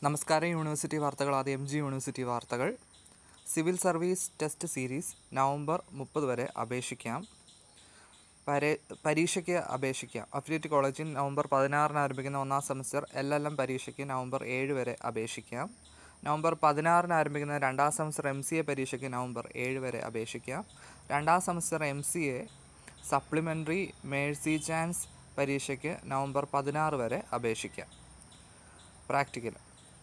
നമസ്കാരം യൂണിവേഴ്സിറ്റി വാർത്തകൾ ആദ്യം എം ജി യൂണിവേഴ്സിറ്റി വാർത്തകൾ civil service test series November മുപ്പത് വരെ അപേക്ഷിക്കാം പരേ പരീക്ഷയ്ക്ക് അപേക്ഷിക്കാം അഫിലിയേറ്റ് കോളേജിൽ നവംബർ പതിനാറിന് ആരംഭിക്കുന്ന ഒന്നാം സെമസ്റ്റർ എൽ എൽ എം പരീക്ഷയ്ക്ക് നവംബർ ഏഴ് വരെ അപേക്ഷിക്കാം നവംബർ പതിനാറിന് ആരംഭിക്കുന്ന രണ്ടാം സെമസ്റ്റർ എം സി എ പരീക്ഷയ്ക്ക് നവംബർ ഏഴ് വരെ അപേക്ഷിക്കാം രണ്ടാം semester M C A supplementary mercy chance പരീക്ഷയ്ക്ക് നവംബർ പതിനാറ് വരെ അപേക്ഷിക്കാം പ്രാക്ടിക്കൽ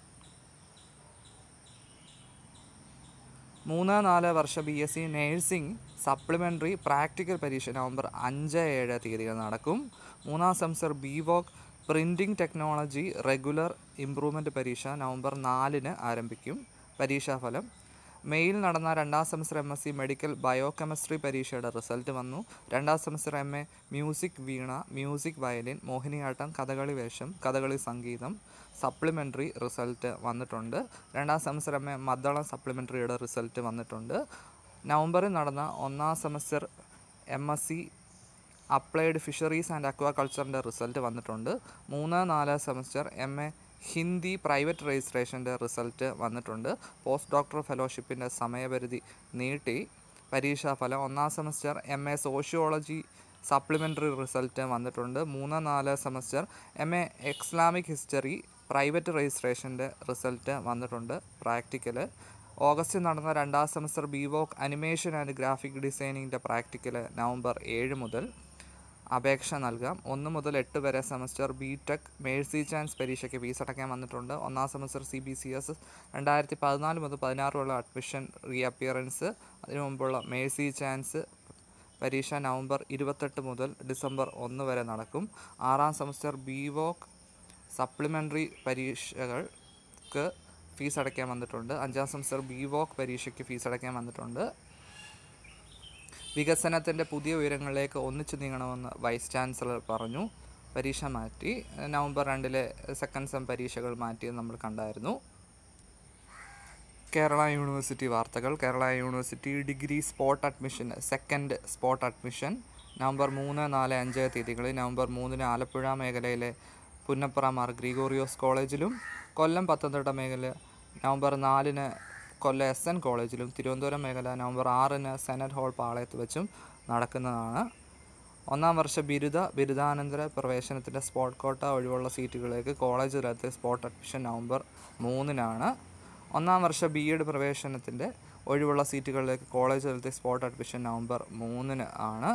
മൂന്ന് നാല് വർഷ B S C nursing supplementary practical പരീക്ഷ നവംബർ അഞ്ച് ഏഴ് തീയതികൾ നടക്കും മൂന്നാം semester B voc printing technology regular improvement പരീക്ഷ നവംബർ നാലിന് ആരംഭിക്കും പരീക്ഷാഫലം മെയിൽ നടന്ന രണ്ടാം semester M S C medical biochemistry പരീക്ഷയുടെ റിസൾട്ട് വന്നു രണ്ടാം semester M A music veena music violin Mohiniyattam Kathakali വേഷം കഥകളി സംഗീതം സപ്ലിമെൻ്ററി റിസൾട്ട് വന്നിട്ടുണ്ട് രണ്ടാം സെമസ്റ്റർ എം എ മദ്ദളം സപ്ലിമെൻ്ററിയുടെ റിസൾട്ട് വന്നിട്ടുണ്ട് നവംബറിൽ നടന്ന ഒന്നാം semester M S C applied fisheries and അക്വാകൾച്ചറിൻ്റെ റിസൾട്ട് വന്നിട്ടുണ്ട് മൂന്ന് നാല് semester M A Hindi private രജിസ്ട്രേഷൻ്റെ റിസൾട്ട് വന്നിട്ടുണ്ട് പോസ്റ്റ് ഡോക്ടർ ഫെലോഷിപ്പിൻ്റെ സമയപരിധി നീട്ടി പരീക്ഷാഫലം ഒന്നാം semester M A sociology supplementary result വന്നിട്ടുണ്ട് മൂന്ന് നാല് semester M A Islamic history private രജിസ്ട്രേഷൻ്റെ റിസൾട്ട് വന്നിട്ടുണ്ട് പ്രാക്ടിക്കൽ ഓഗസ്റ്റിൽ നടന്ന രണ്ടാം semester B voc animation and graphic ഡിസൈനിങ്ങിൻ്റെ പ്രാക്ടിക്കൽ നവംബർ ഏഴ് മുതൽ അപേക്ഷ നൽകാം ഒന്ന് മുതൽ എട്ട് വരെ semester B tech mercy chance പരീക്ഷയ്ക്ക് ഫീസ് അടയ്ക്കാൻ വന്നിട്ടുണ്ട് ഒന്നാം semester C B C S രണ്ടായിരത്തി പതിനാല് മുതൽ പതിനാറുള്ള അഡ്മിഷൻ റീ അപ്പിയറൻസ് അതിനു മുമ്പുള്ള മേഴ്സി ചാൻസ് പരീക്ഷ നവംബർ ഇരുപത്തെട്ട് മുതൽ ഡിസംബർ ഒന്ന് വരെ നടക്കും ആറാം സെമസ്റ്റർ ബി വോക്ക് സപ്ലിമെൻ്ററി പരീക്ഷകൾക്ക് ഫീസ് അടയ്ക്കാൻ വന്നിട്ടുണ്ട് അഞ്ചാം സെമസ്റ്റർ ബി വോക്ക് പരീക്ഷയ്ക്ക് ഫീസ് അടയ്ക്കാൻ വന്നിട്ടുണ്ട് വികസനത്തിൻ്റെ പുതിയ ഉയരങ്ങളിലേക്ക് ഒന്നിച്ചു നീങ്ങണമെന്ന് വൈസ് ചാൻസലർ പറഞ്ഞു പരീക്ഷ മാറ്റി നവംബർ രണ്ടിലെ സെക്കൻഡ് സെം പരീക്ഷകൾ മാറ്റിയത് നമ്മൾ കണ്ടായിരുന്നു കേരള യൂണിവേഴ്സിറ്റി വാർത്തകൾ Kerala university degree spot admission second spot admission November മൂന്ന് നാല് അഞ്ച് തീയതികളിൽ നവംബർ മൂന്നിന് ആലപ്പുഴ മേഖലയിലെ പുന്നപ്ര മാർ ഗ്രിഗോറിയോസ് കോളേജിലും കൊല്ലം പത്തനംതിട്ട മേഖല നവംബർ നാലിന് കൊല്ലം എസ് എൻ കോളേജിലും തിരുവനന്തപുരം മേഖല നവംബർ ആറിന് സെനറ്റ് ഹാൾ പാളയത്ത് വെച്ചും നടക്കുന്നതാണ് ഒന്നാം വർഷ ബിരുദ ബിരുദാനന്തര പ്രവേശനത്തിൻ്റെ സ്പോട്ട് കോട്ട ഒഴിവുള്ള സീറ്റുകളിലേക്ക് കോളേജ് തലത്തിൽ സ്പോട്ട് അഡ്മിഷൻ നവംബർ മൂന്നിനാണ് ഒന്നാം വർഷ ബി എഡ് പ്രവേശനത്തിൻ്റെ ഒഴിവുള്ള സീറ്റുകളിലേക്ക് കോളേജ് തലത്തിൽ സ്പോട്ട് അഡ്മിഷൻ നവംബർ മൂന്നിന് ആണ്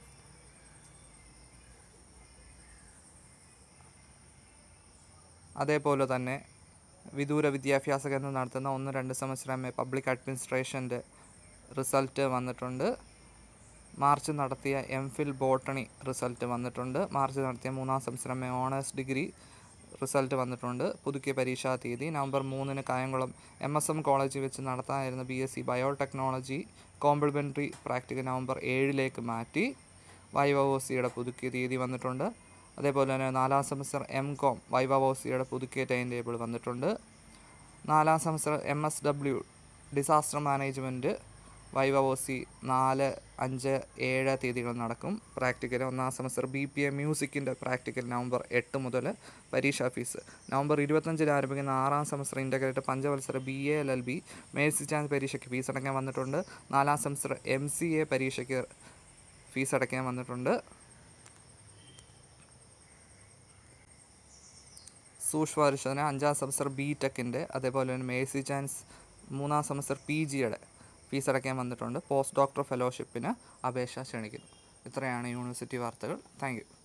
അതേപോലെ തന്നെ വിദൂര വിദ്യാഭ്യാസ കേന്ദ്രം നടത്തുന്ന ഒന്ന് രണ്ട് സെമസ്റ്റർ എം എ പബ്ലിക് അഡ്മിനിസ്ട്രേഷൻ്റെ റിസൾട്ട് വന്നിട്ടുണ്ട് മാർച്ച് നടത്തിയ എം ഫിൽ ബോട്ടണി റിസൾട്ട് വന്നിട്ടുണ്ട് മാർച്ച് നടത്തിയ മൂന്നാം semester M A honours degree result വന്നിട്ടുണ്ട് പുതുക്കിയ പരീക്ഷാ തീയതി നവംബർ മൂന്നിന് കായംകുളം എം എസ് എം കോളേജിൽ വെച്ച് നടത്താനായിരുന്ന B S C biotechnology complementary practical November ഏഴിലേക്ക് മാറ്റി വൈവോസിയുടെ പുതുക്കിയ തീയതി വന്നിട്ടുണ്ട് അതേപോലെ തന്നെ നാലാം സെമസ്റ്റർ എം കോം വൈവോസിയുടെ പുതുക്കിയ ടൈം ടേബിൾ വന്നിട്ടുണ്ട് നാലാം semester M S W disaster management viva voce നാല് അഞ്ച് ഏഴ് തീയതികൾ നടക്കും പ്രാക്ടിക്കൽ ഒന്നാം സെമസ്റ്റർ ബി പി എ മ്യൂസിക്കിൻ്റെ പ്രാക്ടിക്കൽ നവംബർ എട്ട് മുതൽ പരീക്ഷാ ഫീസ് നവംബർ ഇരുപത്തഞ്ചിൽ ആരംഭിക്കുന്ന ആറാം സെമസ്റ്റർ ഇൻ്റഗ്രേറ്റ് പഞ്ചവത്സര B A L L B mercy chance പരീക്ഷയ്ക്ക് ഫീസ് അടയ്ക്കാൻ വന്നിട്ടുണ്ട് നാലാം സെമസ്റ്റർ എം സി എ പരീക്ഷയ്ക്ക് ഫീസ് അടയ്ക്കാൻ വന്നിട്ടുണ്ട് സൂക്ഷ്മ പരിശോധന അഞ്ചാം സെമസ്റ്റർ ബി ടെക്കിൻ്റെ അതേപോലെ തന്നെ മേഴ്സി ചാൻസ് മൂന്നാം സെമസ്റ്റർ പി ജിയുടെ ഫീസ് അടയ്ക്കാൻ വന്നിട്ടുണ്ട് പോസ്റ്റ് ഡോക്ടർ ഫെലോഷിപ്പിന് അപേക്ഷ ക്ഷണിക്കുന്നു ഇത്രയാണ് യൂണിവേഴ്സിറ്റി വാർത്തകൾ താങ്ക് യു